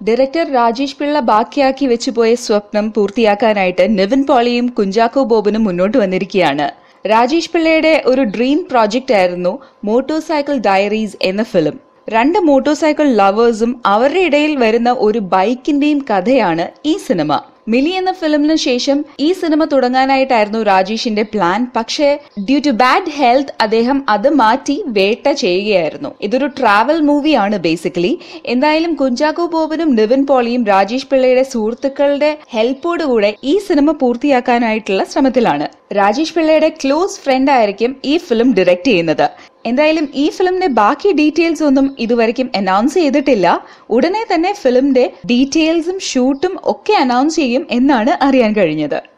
director Rajesh Pillai ബാക്കിയാക്കി വെച്ചുപോയ സ്വപ്നം പൂർത്തിയാക്കാനായിട്ട് നിവിൻ പോളിയും കുഞ്ചാക്കോ ബോബനും മുന്നോട്ട് വന്നിരിക്കുകയാണ് രാജേഷ് പിള്ളയുടെ ഒരു ഡ്രീം പ്രോജക്റ്റ് ആയിരുന്നു മോട്ടോർ സൈക്കിൾ ഡയറീസ് എന്ന ഫിലിം രണ്ട് മോട്ടോർ സൈക്കിൾ ലവേഴ്സും അവരുടെ ഇടയിൽ വരുന്ന ഒരു ബൈക്കിന്റെയും കഥയാണ് ഈ സിനിമ മിലി എന്ന ഫിലിമിന് ശേഷം ഈ സിനിമ തുടങ്ങാനായിട്ടായിരുന്നു രാജേഷിന്റെ പ്ലാൻ പക്ഷേ ഡ്യൂ ടു ബാഡ് ഹെൽത്ത് അദ്ദേഹം അത് മാറ്റി വേട്ട ചെയ്യുകയായിരുന്നു ഇതൊരു ട്രാവൽ മൂവിയാണ് ബേസിക്കലി എന്തായാലും കുഞ്ചാക്കോ ബോബനും നിവിൻ പോളിയും രാജേഷ് പിള്ളയുടെ സുഹൃത്തുക്കളുടെ ഹെൽപ്പോടുകൂടെ ഈ സിനിമ പൂർത്തിയാക്കാനായിട്ടുള്ള ശ്രമത്തിലാണ് രാജേഷ് പിള്ളയുടെ ക്ലോസ് ഫ്രണ്ട് ആയിരിക്കും ഈ ഫിലിം ഡയറക്ട് ചെയ്യുന്നത് എന്തായാലും ഈ ഫിലിമിന്റെ ബാക്കി ഡീറ്റെയിൽസ് ഒന്നും ഇതുവരെയ്ക്കും അനൗൺസ് ചെയ്തിട്ടില്ല ഉടനെ തന്നെ ഫിലിമിന്റെ ഡീറ്റെയിൽസും ഷൂട്ടും ഒക്കെ അനൗൺസ് ചെയ്യും എന്നാണ് അറിയാൻ കഴിഞ്ഞത്